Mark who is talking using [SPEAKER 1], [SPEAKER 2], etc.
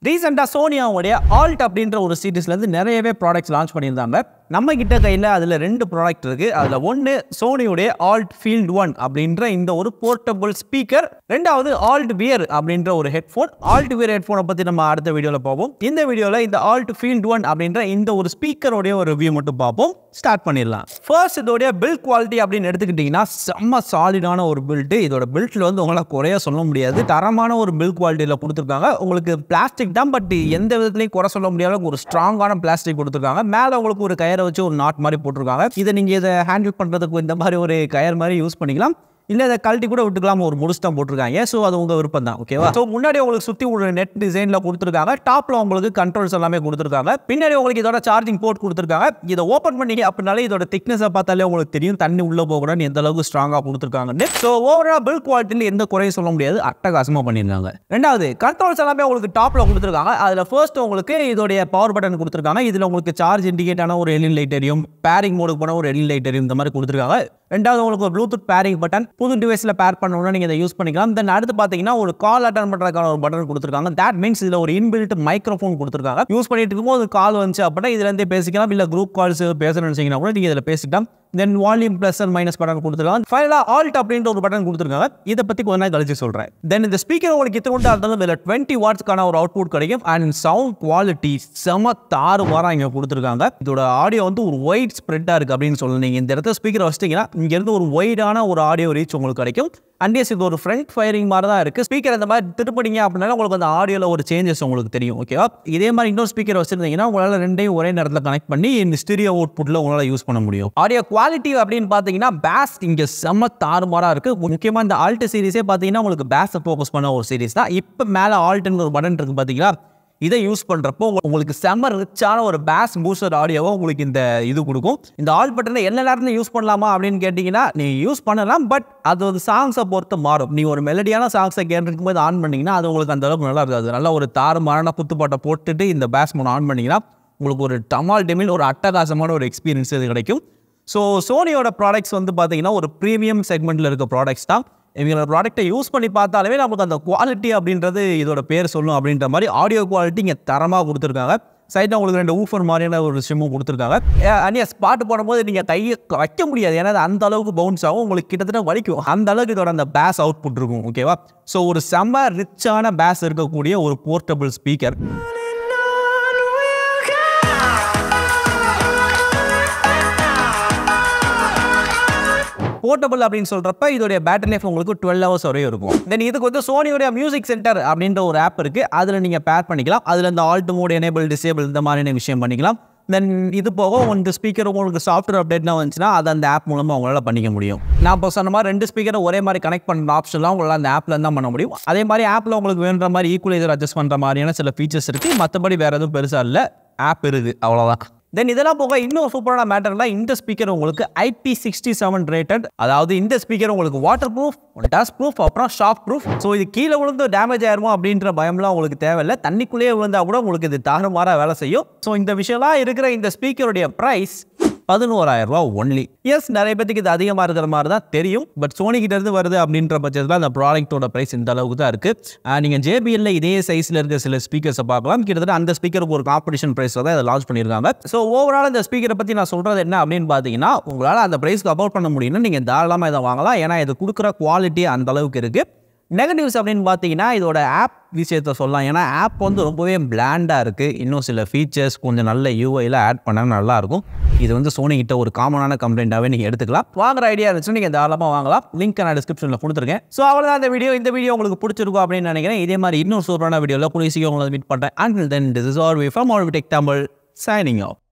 [SPEAKER 1] ரீசெண்டாக சோனியாவுடைய ஆல்ட் அப்படின்ற ஒரு சீரீஸ்லேருந்து நிறையவே ப்ராடக்ட்ஸ் லான்ச் பண்ணியிருந்தாங்க நம்ம கிட்ட கையில் அதில் ரெண்டு ப்ராடக்ட் இருக்குது அதில் ஒன்று சோனியுடைய ஆல்ட் ஃபீல்ட் ஒன் அப்படின்ற இந்த ஒரு போர்ட்டபுள் ஸ்பீக்கர் ரெண்டாவது ஆல்ட் வியர் அப்படின்ற ஒரு ஹெட்ஃபோன் ஆல்ட் வியர் ஹெட்ஃபோனை பற்றி நம்ம அடுத்த வீடியோவில் பார்ப்போம் இந்த வீடியோவில் இந்த ஆல்ட் ஃபீல்ட் ஒன் அப்படின்ற இந்த ஒரு ஸ்பீக்கரோடைய ஒரு ரிவ்யூ மட்டும் பார்ப்போம் ஸ்டார்ட் பண்ணிடலாம் ஃபர்ஸ்ட் இதோடைய பில்ட் குவாலிட்டி அப்படின்னு எடுத்துக்கிட்டிங்கன்னா செம்ம சாலிடான ஒரு பில்ட்டு இதோட பில்ட்டில் வந்து உங்களால் குறைய சொல்ல முடியாது தரமான ஒரு பில்ட் குவாலிட்டியில் கொடுத்துருக்காங்க உங்களுக்கு பிளாஸ்டிக் தான் பட் எந்த விதத்துலையும் குறை சொல்ல முடியாத ஒரு ஸ்ட்ராங்கான பிளாஸ்டிக் கொடுத்துருக்காங்க மேலே உங்களுக்கு ஒரு கயரை வச்சு ஒரு நாட் மாதிரி போட்டிருக்காங்க இதை நீங்கள் இதை ஹேண்டில் பண்ணுறதுக்கு இந்த மாதிரி ஒரு கயர் மாதிரி யூஸ் பண்ணிக்கலாம் இல்லை இதை கழட்டி கூட விட்டுக்கலாம் ஒரு முடிச்சு தான் போட்டிருக்காங்க ஸோ அது உங்கள் விருப்பம் தான் ஓகேவா ஸோ முன்னாடி உங்களுக்கு சுற்றி ஒரு நெட் டிசைனில் கொடுத்துருக்காங்க டாப்பில் உங்களுக்கு கண்ட்ரோல்ஸ் எல்லாமே கொடுத்துருக்காங்க பின்னாடி உங்களுக்கு இதோட சார்ஜிங் போர்ட் கொடுத்துருக்காங்க இதை ஓப்பன் பண்ணி அப்படின்னாலே இதோட திக்னஸை பார்த்தாலே உங்களுக்கு தெரியும் தண்ணி உள்ளே போகக்கூடாது எந்த அளவுக்கு ஸ்ட்ராங்காக கொடுத்துருக்காங்கன்னு ஸோ ஓவரால் பில் குவாலிட்டியில் எந்த குறையும் சொல்ல முடியாது அட்டகாசமாக பண்ணியிருக்காங்க ரெண்டாவது கண்ட்ரோல்ஸ் எல்லாமே உங்களுக்கு டாப்பில் கொடுத்துருக்காங்க அதில் ஃபர்ஸ்ட் உங்களுக்கு இதோடைய பவர் பட்டன் கொடுத்துருக்காங்க இதில் உங்களுக்கு சார்ஜ் இண்டிகேட் ஆன ஒரு எல்இன் லைட் எரியும் பேரிங் மோடுக்கு போன ஒரு எல்இன் லைட் எரியும் இந்த மாதிரி கொடுத்துருக்காங்க ரெண்டாவது உங்களுக்கு ஒரு ப்ளூடூத் பேரிங் பட்டன் புது டிவைஸில் பேர் பண்ணணும்னா நீங்கள் இதை யூஸ் பண்ணிக்கலாம் தென் அடுத்து பார்த்தீங்கன்னா ஒரு கால் அட்டன் பண்ணுறதுக்கான ஒரு பட்டன் கொடுத்துருக்காங்க தட் மீன்ஸ் இதில் ஒரு இன்பில்ட் மைக்ரோஃபோன் கொடுத்துருக்காங்க யூஸ் பண்ணிட்டு இருக்கும்போது கால் வந்துச்சு அப்படின்னா இதுலேருந்தே பேசிக்கலாம் இல்லை குரூப் கால்ஸ் பேசணும்னு நினச்சிங்கன்னா கூட நீங்கள் இதில் பேசிக்கலாம் then volume plus and minus button கொடுத்துருக்காங்க ஃபைனலாக ஆல்ட் அப்படின்ற ஒரு பட்டன் கொடுத்துருக்காங்க இதை பற்றி கொஞ்ச நேரம் கழிச்சு சொல்கிறேன் தென் இந்த ஸ்பீக்கர் உங்களுக்கு இத்தனை கொண்டு இருந்தாலும் இதில் டுவெண்ட்டி வாட்ஸ்க்கான ஒரு அவுட்புட் கிடைக்கும் அண்ட் சவுண்ட் குவாலிட்டி செம தாறு வாரம் இங்கே கொடுத்துருக்காங்க இதோட ஆடியோ வந்து ஒரு ஒயிட் ஸ்ப்ரெட்டாக இருக்குது அப்படின்னு சொல்லணும் நீங்கள் இந்த இடத்துல ஸ்பீக்கர் வச்சிட்டிங்கன்னா இங்கேருந்து ஒரு ஒய்டான ஒரு ஆடியோ ரீச் உங்களுக்கு கிடைக்கும் அண்ட் எஸ் இது ஒரு ஃப்ரண்ட் ஃபயரிங் மாதிரி தான் இருக்குது ஸ்பீக்கர் இந்த மாதிரி திருப்பினீங்க அப்படின்னா உங்களுக்கு அந்த ஆடியோவில் ஒரு சேஞ்சஸ் உங்களுக்கு தெரியும் ஓகேவா இதே மாதிரி இன்னொரு ஸ்பீக்கர் வச்சிருந்தீங்கன்னா உங்களால் ரெண்டையும் ஒரே நேரத்தில் கனெக்ட் பண்ணி இந்த ஸ்டீரியோ அவுட்புட்டில் உங்களால் யூஸ் பண்ண முடியும் ஆடியோ குவாலிட்டி அப்படின்னு பார்த்தீங்கன்னா பேஸ் இங்கே செம்ம தாறுமாறாக இருக்குது முக்கியமாக இந்த ஆல்ட் சீரிஸே பார்த்தீங்கன்னா உங்களுக்கு பேஸை ஃபோக்கஸ் பண்ண ஒரு சீரிஸ் தான் இப்போ மேலே ஆல்ட்டுன்னு ஒரு பட்டன் இருக்குது பார்த்தீங்களா இதை யூஸ் பண்ணுறப்போ உங்களுக்கு செம்ம ரிச்சான ஒரு பேஸ் பூஸ்டர் ஆடியோவை உங்களுக்கு இந்த இது கொடுக்கும் இந்த ஆல் பட்டனை எல்லா நேரத்துலையும் யூஸ் பண்ணலாமா அப்படின்னு கேட்டிங்கன்னா நீங்கள் யூஸ் பண்ணலாம் பட் அது ஒரு சாங்ஸை பொறுத்து மாறும் நீ ஒரு மெலடியான சாங்ஸை கேட்டிருக்கும் போது ஆன் பண்ணிங்கன்னா அது உங்களுக்கு அந்த அளவுக்கு நல்லா இருக்காது நல்ல ஒரு தாறு மாறான குத்துப்பாட்டை போட்டுட்டு இந்த பேஸ் மோன் ஆன் பண்ணிங்கன்னா உங்களுக்கு ஒரு டமால் டெமில் ஒரு அட்டகாசமான ஒரு எக்ஸ்பீரியன்ஸ் இது கிடைக்கும் ஸோ சோனியோட ப்ராடக்ட்ஸ் வந்து பார்த்தீங்கன்னா ஒரு ப்ரீமியம் செக்மெண்ட்டில் இருக்க ப்ராடக்ட்ஸ் தான் இவங்களோட ப்ராடக்ட்டை யூஸ் பண்ணி பார்த்தாலுமே நமக்கு அந்த குவாலிட்டி அப்படின்றது இதோட பேர் சொல்லும் அப்படின்ற மாதிரி ஆடியோ குவாலிட்டி இங்கே தரமாக கொடுத்துருக்காங்க சைடில் உங்களுக்கு ரெண்டு ஊஃபர் மாதிரியான ஒரு சிம்மும் கொடுத்துருக்காங்க அண்ட் எஸ் பாட்டு போடும்போது நீங்கள் கையை வைக்க முடியாது ஏன்னா அது அந்த அளவுக்கு பவுன்ஸ் ஆகும் உங்களுக்கு கிட்டத்தட்ட வலிக்கும் அந்த அளவுக்கு இதோட அந்த பேஸ் அவுட்புட் இருக்கும் ஓகேவா ஸோ ஒரு செம்ம ரிச்சான பேஸ் இருக்கக்கூடிய ஒரு போர்ட்டபிள் ஸ்பீக்கர் போர்ட்டபிள் அப்படின்னு சொல்கிறப்ப இதோடைய பேட்டரி லைஃப் உங்களுக்கு டுவெல் ஹவர்ஸ் வரையும் இருக்கும் தென் இதுக்கு வந்து சோனியோடைய மியூசிக் சென்டர் அப்படின்ற ஒரு ஆப் இருக்குது அதில் நீங்கள் பேர் பண்ணிக்கலாம் அதில் இந்த ஆல்ட் மோட் எனேபிள் டிசேபிள் இந்த மாதிரியான விஷயம் பண்ணிக்கலாம் தென் இது போக இந்த ஸ்பீக்கர் உங்களுக்கு சாஃப்ட்வேர் அப்டேட்லாம் வந்துச்சுன்னா அதை அந்த ஆப் மூலமாக உங்களால் பண்ணிக்க முடியும் நான் இப்போ சொன்ன மாதிரி ரெண்டு ஸ்பீக்கரை ஒரே மாதிரி கனெக்ட் பண்ணுற ஆப்ஷன்லாம் உங்களால் அந்த ஆப்பில் தான் பண்ண முடியும் அதே மாதிரி ஆப்பில் உங்களுக்கு வேணுற மாதிரி ஈக்குவலைசர் அட்ஜஸ்ட் பண்ணுற மாதிரியான சில ஃபீச்சர்ஸ் இருக்குது மற்றபடி வேறு எதுவும் பெருசாக இல்லை ஆப் இருக்குது அவ்வளோதான் தென் இதெல்லாம் போக இன்னும் சூப்பரான மேட்டர்னா இந்த ஸ்பீக்கர் உங்களுக்கு ஐபி சிக்ஸ்டி செவன் ரேட்டட் அதாவது இந்த ஸ்பீக்கர் உங்களுக்கு வாட்டர் ப்ரூஃப் டஸ்ட் ப்ரூஃப் அப்புறம் ஷாக் ப்ரூஃப் ஸோ இது கீழே விழுந்து டேமேஜ் ஆயிருமோ அப்படின்ற பயம்லாம் உங்களுக்கு தேவையில்லை தண்ணிக்குள்ளேயே விழுந்தா கூட உங்களுக்கு இது தாறுமாறாக வேலை செய்யும் ஸோ இந்த விஷயம்லாம் இருக்கிற இந்த ஸ்பீக்கருடைய ப்ரைஸ் பதினோராயிரம் ரூபா ஒன்லி எஸ் நிறைய பேத்துக்கு இது அதிகமாக இருக்கிற மாதிரி தான் தெரியும் பட் சோனி கிட்ட இருந்து வருது அப்படின்ற பட்சத்தில் அந்த ப்ராடக்ட்டோட ப்ரைஸ் இந்த அளவுக்கு தான் இருக்குது நீங்கள் ஜேபிஎல்ல இதே சைஸில் இருக்க சில ஸ்பீக்கர்ஸை பார்க்கலாம் கிட்டத்தட்ட அந்த ஸ்பீக்கருக்கு ஒரு காம்படிஷன் ப்ரைஸில் தான் இதை லான்ச் பண்ணியிருக்காங்க ஸோ ஓவரால் இந்த ஸ்பீக்கரை பற்றி நான் சொல்கிறது என்ன அப்படின்னு பார்த்தீங்கன்னா உங்களால் அந்த ப்ரைஸ்க்கு அபோர்ட் பண்ண முடியும்னா நீங்கள் தாராளமாக இதை வாங்கலாம் ஏன்னா இது கொடுக்குற குவாலிட்டி அந்த அளவுக்கு இருக்குது நெகட்டிவ்ஸ் அப்படின்னு பார்த்தீங்கன்னா இதோட ஆப் விஷயத்த சொல்லலாம் ஏன்னா ஆப் வந்து ரொம்பவே பிளாண்டாக இருக்குது இன்னும் சில ஃபீச்சர்ஸ் கொஞ்சம் நல்ல யூஐயில் ஆட் பண்ணால் நல்லாயிருக்கும் இது வந்து சோனி கிட்ட ஒரு காமனான கம்ப்ளைண்ட்டாகவே நீங்கள் எடுத்துக்கலாம் வாங்குற ஐடியா இருந்துச்சுன்னா நீங்கள் தாராளமாக வாங்கலாம் லிங்க் நான் டிஸ்கிரிப்ஷனில் கொடுத்துருக்கேன் ஸோ அவ்வளோதான் இந்த வீடியோ இந்த வீடியோ உங்களுக்கு பிடிச்சிருக்கும் அப்படின்னு நினைக்கிறேன் இதே மாதிரி இன்னும் சூப்பரான வீடியோவில் கூட சீக்கிரம் உங்களை மீட் பண்ணுறேன் and then this is Arvey from all tech Tamil signing of